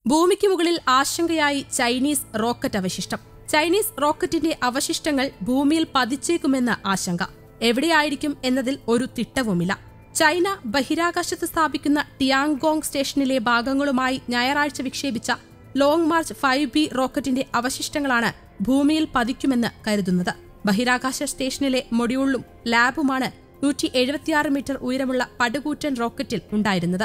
ഭൂമിക്ക് മുകളിൽ ആശങ്കയായി ചൈനീസ് റോക്കറ്റ് അവശിഷ്ടം ചൈനീസ് റോക്കറ്റിന്റെ അവശിഷ്ടങ്ങൾ ഭൂമിയിൽ പതിച്ചേക്കുമെന്ന് ആശങ്ക എവിടെയായിരിക്കും എന്നതിൽ ഒരു തിട്ടവുമില്ല ചൈന ബഹിരാകാശത്ത് സ്ഥാപിക്കുന്ന ടിയാങ്കോങ് സ്റ്റേഷനിലെ ഭാഗങ്ങളുമായി ഞായറാഴ്ച വിക്ഷേപിച്ച ലോങ് മാർച്ച് ഫൈവ് ബി റോക്കറ്റിന്റെ അവശിഷ്ടങ്ങളാണ് ഭൂമിയിൽ പതിക്കുമെന്ന് കരുതുന്നത് ബഹിരാകാശ സ്റ്റേഷനിലെ മൊഡ്യൂളും ലാബുമാണ് നൂറ്റി എഴുപത്തിയാറ് മീറ്റർ ഉയരമുള്ള പടുകൂറ്റൻ റോക്കറ്റിൽ ഉണ്ടായിരുന്നത്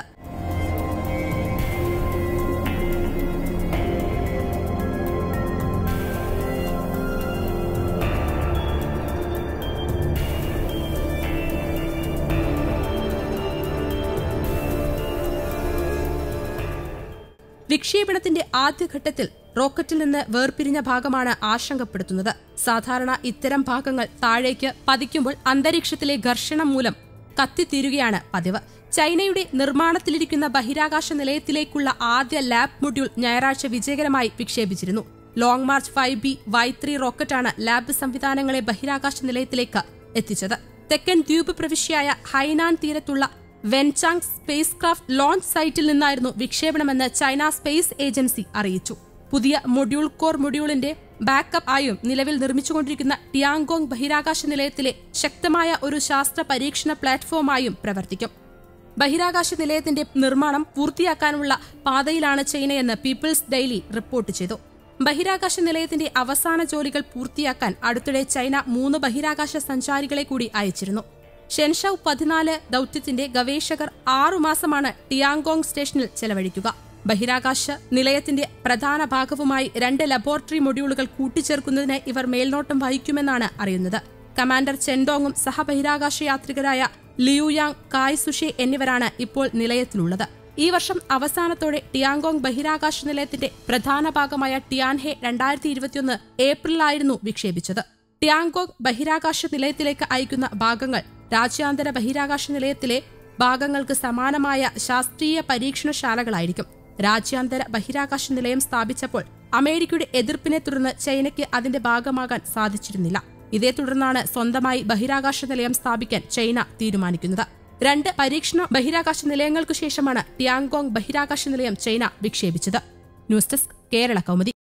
വിക്ഷേപണത്തിന്റെ ആദ്യഘട്ടത്തിൽ റോക്കറ്റിൽ നിന്ന് വേർപിരിഞ്ഞ ഭാഗമാണ് ആശങ്കപ്പെടുത്തുന്നത് സാധാരണ ഇത്തരം ഭാഗങ്ങൾ താഴേക്ക് പതിക്കുമ്പോൾ അന്തരീക്ഷത്തിലെ ഘർഷണം മൂലം കത്തിത്തീരുകയാണ് പതിവ് ചൈനയുടെ നിർമ്മാണത്തിലിരിക്കുന്ന ബഹിരാകാശ നിലയത്തിലേക്കുള്ള ആദ്യ ലാബ് മൊഡ്യൂൾ ഞായറാഴ്ച വിജയകരമായി വിക്ഷേപിച്ചിരുന്നു long march five B Y three റോക്കറ്റാണ് ലാബ് സംവിധാനങ്ങളെ ബഹിരാകാശ നിലയത്തിലേക്ക് എത്തിച്ചത് തെക്കൻ ദ്വീപ് പ്രവിശ്യയായ ഹൈനാൻ തീരത്തുള്ള വെൻചാങ് സ്പേസ് ക്രാഫ്റ്റ് ലോഞ്ച് സൈറ്റിൽ നിന്നായിരുന്നു വിക്ഷേപണമെന്ന് ചൈന സ്പേസ് ഏജൻസി അറിയിച്ചു പുതിയ മൊഡ്യൂൾ കോർ മൊഡ്യൂളിന്റെ ബാക്കപ്പ് ആയും നിലവിൽ നിർമ്മിച്ചുകൊണ്ടിരിക്കുന്ന ടിയാങ്കോങ് ബഹിരാകാശ നിലയത്തിലെ ശക്തമായ ഒരു ശാസ്ത്ര പരീക്ഷണ പ്ലാറ്റ്ഫോമായും പ്രവർത്തിക്കും ബഹിരാകാശ നിലയത്തിന്റെ നിർമ്മാണം പൂർത്തിയാക്കാനുള്ള പാതയിലാണ് ചൈനയെന്ന് പീപ്പിൾസ് ഡെയിലി റിപ്പോർട്ട് ചെയ്തു ബഹിരാകാശ നിലയത്തിന്റെ അവസാന ജോലികൾ പൂർത്തിയാക്കാൻ അടുത്തിടെ ചൈന മൂന്ന് ബഹിരാകാശ സഞ്ചാരികളെ കൂടി അയച്ചിരുന്നു ഷെൻഷൌ പതിനാല് ദൌത്യത്തിന്റെ ഗവേഷകർ ആറുമാസമാണ് ടിയാങ്കോങ് സ്റ്റേഷനിൽ ചെലവഴിക്കുക ബഹിരാകാശ നിലയത്തിന്റെ പ്രധാന ഭാഗവുമായി രണ്ട് ലബോറട്ടറി മൊഡ്യൂളുകൾ കൂട്ടിച്ചേർക്കുന്നതിന് ഇവർ മേൽനോട്ടം വഹിക്കുമെന്നാണ് അറിയുന്നത് കമാൻഡർ ചെൻഡോങ്ങും സഹബഹിരാകാശ യാത്രികരായ ലിയുയാങ് കായ് സുഷെ എന്നിവരാണ് ഇപ്പോൾ നിലയത്തിലുള്ളത് ഈ വർഷം അവസാനത്തോടെ ടിയാങ്കോങ് ബഹിരാകാശ നിലയത്തിന്റെ പ്രധാന ഭാഗമായ ടിയാൻഹെ രണ്ടായിരത്തി ഇരുപത്തിയൊന്ന് ഏപ്രിലായിരുന്നു വിക്ഷേപിച്ചത് ടിയാങ്കോങ് ബഹിരാകാശ നിലയത്തിലേക്ക് അയക്കുന്ന ഭാഗങ്ങൾ രാജ്യാന്തര ബഹിരാകാശ നിലയത്തിലെ ഭാഗങ്ങൾക്ക് സമാനമായ ശാസ്ത്രീയ പരീക്ഷണശാലകളായിരിക്കും രാജ്യാന്തര ബഹിരാകാശ നിലയം സ്ഥാപിച്ചപ്പോൾ അമേരിക്കയുടെ എതിർപ്പിനെ തുടർന്ന് ചൈനയ്ക്ക് അതിന്റെ ഭാഗമാകാൻ സാധിച്ചിരുന്നില്ല ഇതേ തുടർന്നാണ് സ്വന്തമായി ബഹിരാകാശ നിലയം സ്ഥാപിക്കാൻ ചൈന തീരുമാനിക്കുന്നത് രണ്ട് പരീക്ഷണ ബഹിരാകാശ നിലയങ്ങൾക്കു ശേഷമാണ് ടിയാങ്കോങ് ബഹിരാകാശ നിലയം ചൈന വിക്ഷേപിച്ചത് ന്യൂസ് ഡെസ്ക് കേരള കൗമുദി